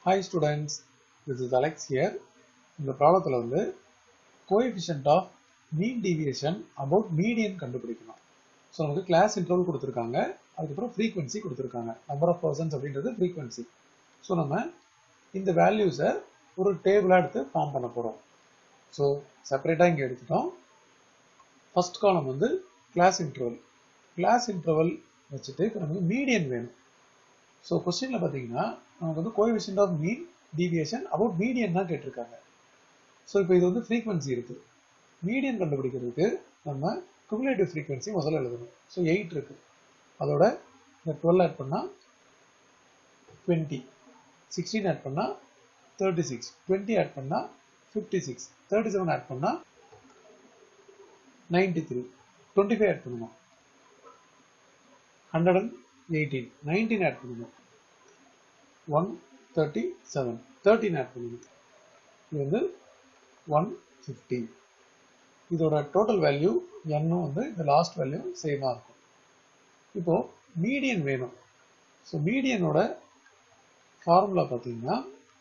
hi students this is Alex here இந்த ப்ராப்ளத்தில் வந்து coefficient of mean deviation about median கண்டுபிடிக்கணும் ஸோ நமக்கு கிளாஸ் இன்டர்வல் கொடுத்துருக்காங்க அதுக்கப்புறம் ஃப்ரீக்வன்சி கொடுத்துருக்காங்க நம்பர் ஆஃப் பர்சன்ஸ் அப்படின்றது ஃப்ரீக்வன்சி ஸோ நம்ம இந்த வேல்யூஸை ஒரு டேபிளாக எடுத்து ஃபார்ம் பண்ண போகிறோம் ஸோ செப்பரேட்டாக இங்கே எடுத்துட்டோம் ஃபர்ஸ்ட் காலம் வந்து கிளாஸ் இன்டர்வல் கிளாஸ் இன்டர்வல் வச்சுட்டு இப்போ நமக்கு மீடியன் வேணும் ஸோ கொஸ்டினில் பார்த்தீங்கன்னா நமக்கு வந்து coefficient of mean deviation about median தான் கேட்டிருக்காங்க ஸோ இப்போ இது வந்து ஃப்ரீக்வன்சி இருக்குது மீடியன் கண்டுபிடிக்கிறதுக்கு நம்ம குமுலேட்டிவ் ஃப்ரீக்வன்சி முதல்ல எழுதணும் ஸோ எயிட் இருக்கு அதோட இந்த டுவெல் ஆட் பண்ணால் டுவெண்ட்டி சிக்ஸ்டீன் ஆட் பண்ணால் தேர்ட்டி சிக்ஸ் டுவெண்ட்டி ஆட் பண்ணால் fifty six thirty seven add பண்ணால் ninety three twenty five add பண்ணணும் hundred and eighteen nineteen add பண்ணணும் one thirty seven thirteen add பண்ணணும் இது வந்து ஒன் ஃபிஃப்டி இதோட டோட்டல் வேல்யூ என்னும் வந்து இந்த லாஸ்ட் வேல்யூ சேமாக இருக்கும் இப்போ மீடியன் வேணும் ஸோ மீடியனோட ஃபார்முலா பார்த்தீங்கன்னா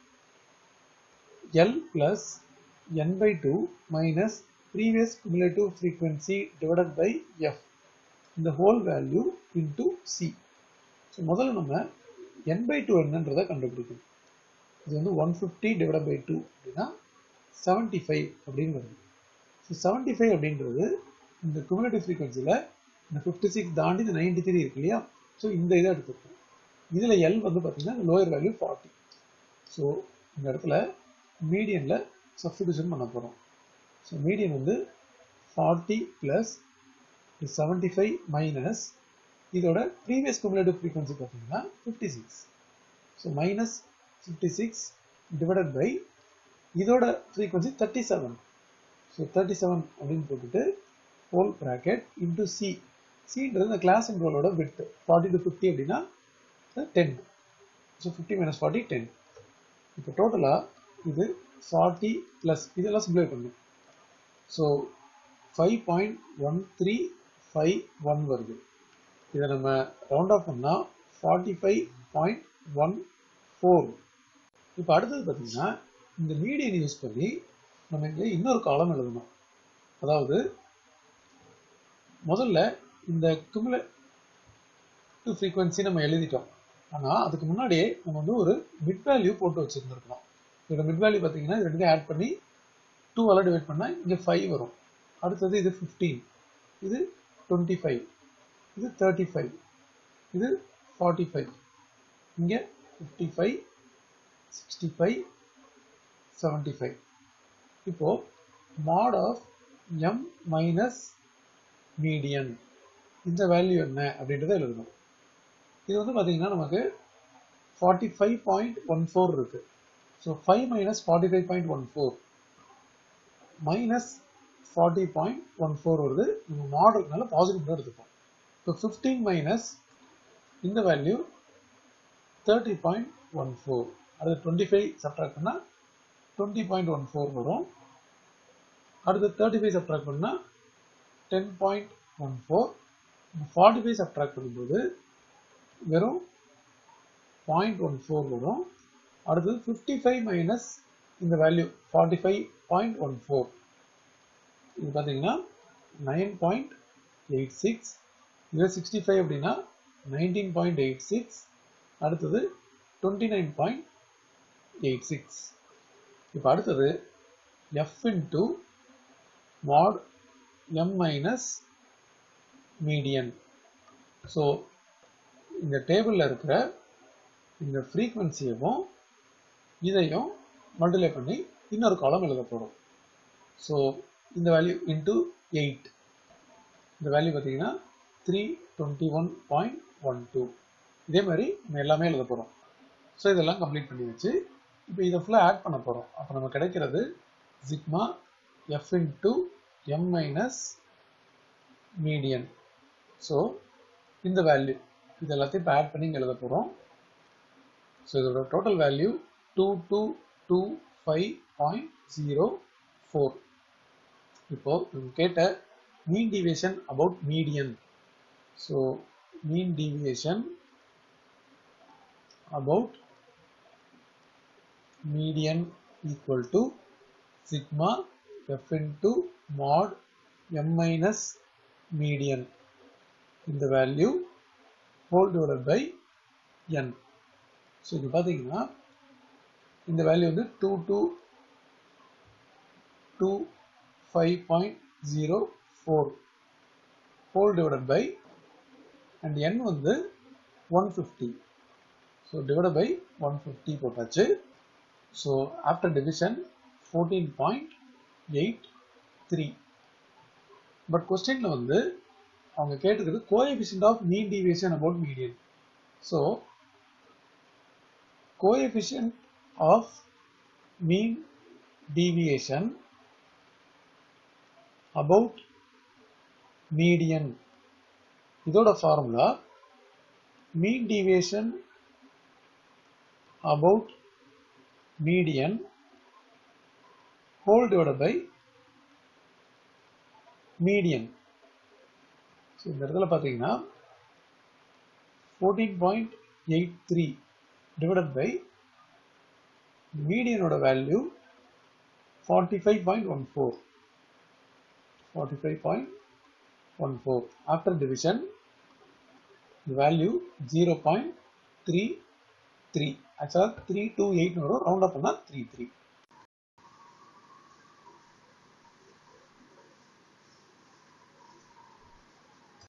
L plus N by two minus previous cumulative frequency divided by F இந்த whole value into C so முதல்ல நம்ம என் பை டூ என்னன்றதை கண்டுபிடிக்கணும் இது வந்து one fifty divide by two அப்படின்னா செவன்ட்டி ஃபைவ் அப்படின்னு வருது ஸோ செவன்ட்டி ஃபைவ் அப்படின்றது இந்த குமுலேட்டிவ் ஃப்ரீக்வன்சியில் இந்த ஃபிஃப்டி சிக்ஸ் தாண்டி இந்த நைன்டி த்ரீ இருக்கு இல்லையா ஸோ இந்த இதை எடுத்துருக்கோம் இதில் எல் வந்து பார்த்தீங்கன்னா லோயர் வேல்யூ ஃபார்ட்டி ஸோ இந்த இடத்துல மீடியனில் சப்ஸ்டியூஷன் பண்ண போகிறோம் ஸோ மீடியன் வந்து forty plus seventy five minus இதோட ப்ரீவியஸ் குமுலேட்டிவ் ஃப்ரீக்வன்சி பார்த்தீங்கன்னா fifty six so minus fifty six divided by இதோட frequency thirty seven so thirty seven அப்படின்னு போட்டுட்டு ஹோல் ப்ராக்கெட் இன்டூ சி சின்றது இந்த கிளாஸ் இன்ட்ரோலோட விட்டு ஃபார்ட்டி டு ஃபிஃப்டி அப்படின்னா ten so fifty minus forty ten இப்போ டோட்டலாக இது ஃபார்ட்டி ப்ளஸ் இதெல்லாம் சிம்பிளை பண்ணும் so five point one three five one வருது இதை நம்ம ரவுண்ட் ஆஃப் பண்ணால் forty five point one four இப்போ அடுத்தது பார்த்தீங்கன்னா இந்த மீடியன் யூஸ் பண்ணி நம்ம இங்கே இன்னொரு காலம் எழுதணும் அதாவது முதல்ல இந்த குமுலேட்டிவ் ஃப்ரீக்வன்சி நம்ம எழுதிட்டோம் ஆனால் அதுக்கு முன்னாடியே நம்ம வந்து ஒரு மிட் வேல்யூ போட்டு வச்சுருந்துருக்கணும் இதோட மிட் வேல்யூ பார்த்தீங்கன்னா இது ரெண்டுத்தையும் ஆட் பண்ணி டூவால் டிவைட் பண்ணால் இங்கே ஃபைவ் வரும் அடுத்தது இது ஃபிஃப்டீன் இது டுவெண்ட்டி ஃபைவ் இது தேர்ட்டி ஃபைவ் இது ஃபார்ட்டி ஃபைவ் இங்கே fifty five sixty five seventy five இப்போது mod of M minus median இந்த வேல்யூ என்ன அப்படின்றத எழுதணும் இது வந்து பார்த்தீங்கன்னா நமக்கு forty five point one four இருக்குது so five minus forty five point one four minus forty point one four வருது நம்ம மாடலுக்குனால பாசிட்டிவ் எடுத்துப்போம் இப்போ ஃபிஃப்டீன் மைனஸ் இந்த value thirty point one four அது டுவெண்ட்டி ஃபைவ் சப்ட்ராக்ட் பண்ணால் டுவெண்ட்டி பாயிண்ட் ஒன் ஃபோர் வரும் அடுத்து தேர்ட்டி ஃபைவ் சப்ட்ராக்ட் பண்ணால் ten point one four forty five subtract பண்ணும்போது வெறும் பாயிண்ட் ஒன் ஃபோர் வரும் அடுத்தது ஃபிஃப்டி ஃபைவ் மைனஸ் இந்த value forty five point one four இது பார்த்தீங்கன்னா நைன் பாயிண்ட் எயிட் சிக்ஸ் இது சிக்ஸ்டி ஃபைவ் அப்படின்னா நைன்டீன் பாயிண்ட் எயிட் சிக்ஸ் அடுத்தது twenty nine point eight six இப்போ அடுத்தது F into mod M minus median so இந்த டேபிளில் இருக்கிற இந்த ஃப்ரீக்வன்சியவும் இதையும் மல்டிப்ளை பண்ணி இன்னொரு காலம் எழுத போகிறோம் ஸோ இந்த வேல்யூ இன்ட்டு எயிட் இந்த வேல்யூ பார்த்தீங்கன்னா three twenty one point one two இதே மாதிரி நம்ம எல்லாமே எழுத போகிறோம் ஸோ இதெல்லாம் கம்ப்ளீட் பண்ணி வச்சு இப்போ இதை ஃபுல்லாக ஆட் பண்ண போகிறோம் அப்போ நம்ம கிடைக்கிறது sigma F into M minus median so இந்த வேல்யூ இது எல்லாத்தையும் இப்போ ஆட் பண்ணி இங்கே எழுத போகிறோம் ஸோ இதோட total value two two two five point zero four இப்போ நம்ம கேட்ட mean deviation about median so mean deviation about median equal to sigma f into mod m minus median இந்த value whole divided by n so இது பார்த்தீங்கன்னா இந்த value வந்து two two two five point zero four whole divided by and n வந்து one fifty so divide by one fifty போட்டாச்சு so after division fourteen point eight three but கொஸ்டினில் வந்து அவங்க கேட்டுக்கிறது coefficient of mean deviation about median so coefficient of mean deviation about median இதோட formula mean deviation about median whole divided by median so இந்த இடத்துல பார்த்தீங்கன்னா fourteen point eight three divided by மீடியனோட value forty five point one four forty five point one four after division value zero point three three ஆக்சுவலாக three two eight வரும் round up பண்ணால் three three